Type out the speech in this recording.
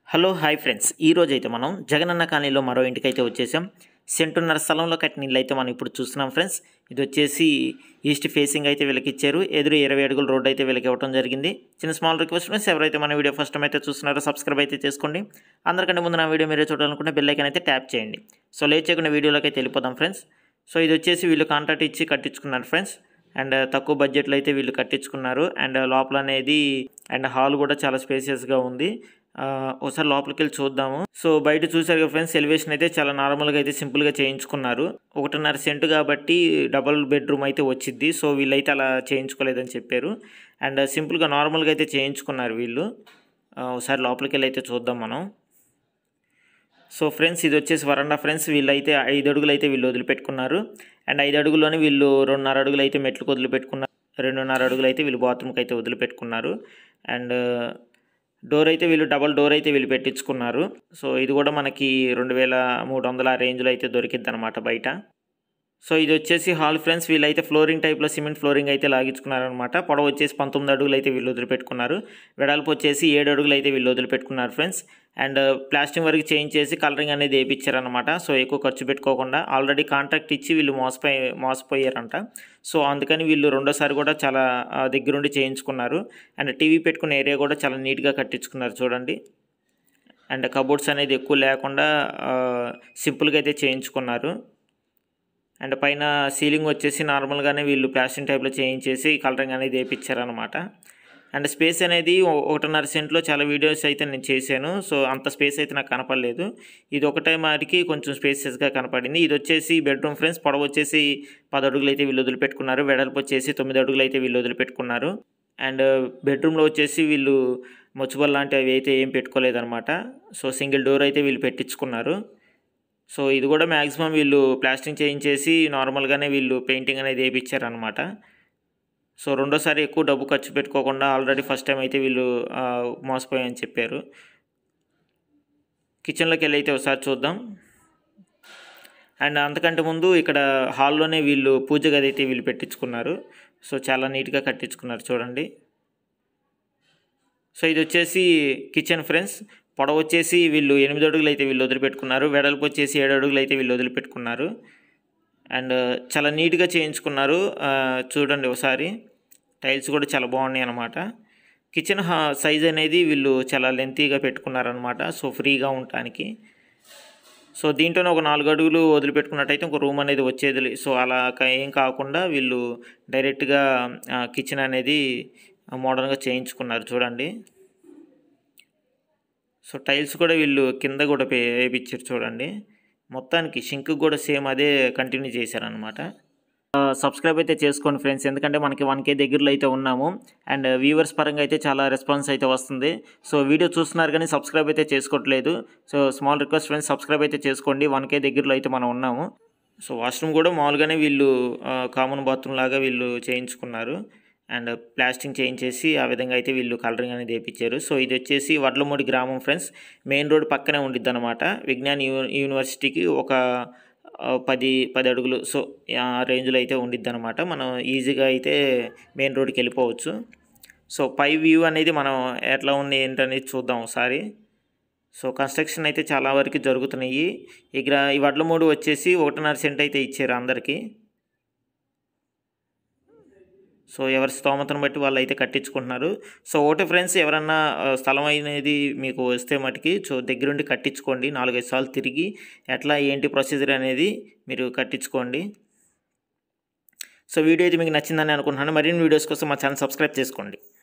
hello hi friends ఈ రోజు అయితే మనం జగనన్న కాలనీలో మరో ఇంటికైతే వచ్చేసాం సెంటున్నర స్థలంలో కట్టిన ఇల్లు అయితే మనం ఇప్పుడు చూస్తున్నాం ఫ్రెండ్స్ ఇది వచ్చేసి ఈస్ట్ ఫేసింగ్ అయితే వీళ్ళకి ఇచ్చారు ఎదురు ఇరవై అడుగుల రోడ్ అయితే వీళ్ళకి ఇవ్వడం జరిగింది చిన్న స్మాల్ రిక్వెస్ట్ ఫ్రెండ్స్ ఎవరైతే మన వీడియో ఫస్ట్ టైం అయితే చూస్తున్నారో సబ్స్క్రైబ్ అయితే చేసుకోండి అందరికంటే ముందు నా వీడియో మీరే చూడాలనుకుంటే బెల్ ఐకాన్ అయితే ట్యాప్ చేయండి సో లేట్ చేయకుండా వీడియోలోకి అయితే వెళ్ళిపోదాం ఫ్రెండ్స్ సో ఇది వచ్చేసి వీళ్ళు కాంట్రాక్ట్ ఇచ్చి కట్టించుకున్నారు ఫ్రెండ్స్ అండ్ తక్కువ బడ్జెట్లో అయితే వీళ్ళు కట్టించుకున్నారు అండ్ లోపల అనేది అండ్ హాల్ కూడా చాలా స్పేసియస్గా ఉంది ఆ, ఒకసారి లోపలికి వెళ్ళి చూద్దాము సో బయట చూసారు కదా ఫ్రెండ్స్ ఎలివేషన్ అయితే చాలా నార్మల్గా అయితే సింపుల్గా చేయించుకున్నారు ఒకటిన్నర సెంట్ కాబట్టి డబల్ బెడ్రూమ్ అయితే వచ్చింది సో వీళ్ళైతే అలా చేయించుకోలేదని చెప్పారు అండ్ సింపుల్గా నార్మల్గా అయితే చేయించుకున్నారు వీళ్ళు ఆ, ఒకసారి లోపలికి వెళ్ళి అయితే చూద్దాం మనం సో ఫ్రెండ్స్ ఇది వచ్చేసి వరండా ఫ్రెండ్స్ వీళ్ళైతే ఐదు అడుగులు అయితే వీళ్ళు వదిలిపెట్టుకున్నారు అండ్ ఐదు అడుగుల్లోనే వీళ్ళు రెండున్నర అడుగులు అయితే మెట్లకు వదిలిపెట్టుకున్నారు రెండున్నర అడుగులు అయితే వీళ్ళు బాత్రూమ్కి అయితే వదిలిపెట్టుకున్నారు అండ్ డోర్ అయితే వీళ్ళు డబల్ డోర్ అయితే వీళ్ళు పెట్టించుకున్నారు సో ఇది కూడా మనకి రెండు వేల మూడు వందల ఆ రేంజ్లో అయితే దొరికిద్ది అనమాట బయట సో ఇది వచ్చేసి హాల్ ఫ్రెండ్స్ వీళ్ళైతే ఫ్లోరింగ్ టైప్లో సిమెంట్ ఫ్లోరింగ్ అయితే లాగించుకున్నారనమాట పొడవు వచ్చేసి పంతొమ్మిది అడుగులు అయితే వీళ్ళు వదిలిపెట్టుకున్నారు వెడల్పు వచ్చేసి ఏడు అడుగులు అయితే వీళ్ళు వదిలిపెట్టుకున్నారు ఫ్రెండ్స్ అండ్ ప్లాస్టింగ్ వరకు చేంజ్ చేసి కలరింగ్ అనేది వేయించారనమాట సో ఎక్కువ ఖర్చు పెట్టుకోకుండా ఆల్రెడీ కాంట్రాక్ట్ ఇచ్చి వీళ్ళు మోసపోయి మోసపోయారంట సో అందుకని వీళ్ళు రెండోసారి కూడా చాలా ఆ, దగ్గరుండి చేయించుకున్నారు అండ్ టీవీ పెట్టుకున్న ఏరియా కూడా చాలా నీట్గా కట్టించుకున్నారు చూడండి అండ్ కబోర్డ్స్ అనేది ఎక్కువ లేకుండా ఆ, సింపుల్గా అయితే చేయించుకున్నారు అండ్ పైన సీలింగ్ వచ్చేసి నార్మల్గానే వీళ్ళు ప్లాస్టిక్ టైప్లో చేయించేసి కలరింగ్ అనేది వేయించారనమాట అండ్ స్పేస్ అనేది ఒ- ఒకటిన్నర సెంట్లో చాలా వీడియోస్ అయితే నేను చేశాను సో అంత స్పేస్ అయితే నాకు కనపడలేదు ఇది ఒకటే మాటికి కొంచెం స్పేసెస్గా కనపడింది ఇది వచ్చేసి బెడ్రూమ్ ఫ్రెండ్స్ పొడవు వచ్చేసి పది అడుగులు అయితే వీళ్ళు వదిలిపెట్టుకున్నారు వెడల్పు వచ్చేసి తొమ్మిది అడుగులు అయితే వీళ్ళు వదిలిపెట్టుకున్నారు అండ్ బెడ్రూమ్లో వచ్చేసి వీళ్ళు ముచ్చుబల్ లాంటివి అవి అయితే ఏం పెట్టుకోలేదన్నమాట సో సింగిల్ డోర్ అయితే వీళ్ళు పెట్టించుకున్నారు సో ఇది కూడా మ్యాక్సిమం వీళ్ళు ప్లాస్టింగ్ చేయించేసి నార్మల్గానే వీళ్ళు పెయింటింగ్ అనేది వేయించారనమాట సో రెండోసారి ఎక్కువ డబ్బు ఖర్చు పెట్టుకోకుండా ఆల్రెడీ ఫస్ట్ టైం అయితే వీళ్ళు ఆ, మోసపోయాయని చెప్పారు కిచెన్లోకి వెళ్ళి అయితే ఒకసారి చూద్దాం అండ్ అంతకంటే ముందు ఇక్కడ హాల్లోనే వీళ్ళు పూజ గది అయితే వీళ్ళు పెట్టించుకున్నారు సో చాలా నీట్గా కట్టించుకున్నారు చూడండి సో ఇది వచ్చేసి కిచెన్ ఫ్రెండ్స్ పొడవు వచ్చేసి వీళ్ళు ఎనిమిది అడుగులు అయితే వీళ్ళు వదిలిపెట్టుకున్నారు వెడల్పు వచ్చేసి ఏడు అడుగులు అయితే వీళ్ళు వదిలిపెట్టుకున్నారు అండ్ చాలా నీట్గా చేయించుకున్నారు ఆ, చూడండి ఒకసారి టైల్స్ కూడా చాలా బాగున్నాయి అన్నమాట కిచెన్ సైజ్ అనేది వీళ్ళు చాలా లెంతీగా పెట్టుకున్నారనమాట సో ఫ్రీగా ఉండటానికి సో దీంట్లోనే ఒక నాలుగు అడుగులు వదిలిపెట్టుకున్నట్టయితే ఒక రూమ్ అనేది వచ్చేది లే- సో అలా క- ఏం కాకుండా వీళ్ళు డైరెక్ట్గా కిచెన్ అనేది మోడర్న్గా చేయించుకున్నారు చూడండి సో టైల్స్ కూడా వీళ్ళు కింద కూడా పే వేయించారు చూడండి మొత్తానికి షింక్ కూడా సేమ్ అదే కంటిన్యూ చేశారనమాట సబ్స్క్రైబ్ అయితే చేసుకోండి ఫ్రెండ్స్ ఎందుకంటే మనకి వన్ కే దగ్గరలో అయితే ఉన్నాము అండ్ వ్యూవర్స్ పరంగా అయితే చాలా రెస్పాన్స్ అయితే వస్తుంది సో వీడియో చూస్తున్నారు కానీ సబ్స్క్రైబ్ అయితే చేసుకోవట్లేదు so small request friends subscribe అయితే చేసుకోండి వన్ కే దగ్గరలో అయితే మనం ఉన్నాము సో వాష్రూమ్ కూడా మామూలుగానే వీళ్ళు కామన్ బాత్రూమ్ లాగా వీళ్ళు చేయించుకున్నారు అండ్ ప్లాస్టింగ్ చేయించేసి ఆ విధంగా అయితే వీళ్ళు కలరింగ్ అనేది వేయించారు సో ఇది వచ్చేసి వడ్లమూడి గ్రామం ఫ్రెండ్స్ మెయిన్ రోడ్ పక్కనే ఉండిద్ది అనమాట విజ్ఞాన్ యూ యూనివర్సిటీకి ఒక ఆ, పది పది అడుగులు సో ఆ రేంజ్లో అయితే ఉండిద్ది అనమాట మనం ఈజీగా అయితే మెయిన్ రోడ్కి వెళ్ళిపోవచ్చు సో పై వ్యూ అనేది మనం ఎట్లా ఉంది ఏంటనేది చూద్దాం ఒకసారి సో కన్స్ట్రక్షన్ అయితే చాలా వరకు జరుగుతున్నాయి ఇక్కడ ఈ వడ్ల మూడు వచ్చేసి ఒకటిన్నర సెంట్ అయితే ఇచ్చారు అందరికీ సో ఎవరి స్తోమతను బట్టి వాళ్ళు అయితే కట్టించుకుంటున్నారు సో ఒకటి ఫ్రెండ్స్ ఎవరన్నా ఆ, స్థలం అనేది మీకు వస్తే మటుకి సో దగ్గరుండి కట్టించుకోండి నాలుగైదు సార్లు తిరిగి ఎట్లా ఏంటి ప్రొసీజర్ అనేది మీరు కట్టించుకోండి సో వీడియో అయితే మీకు నచ్చిందని అనుకుంటున్నాను మరిన్ని వీడియోస్ కోసం మా ఛానల్ సబ్స్క్రైబ్ చేసుకోండి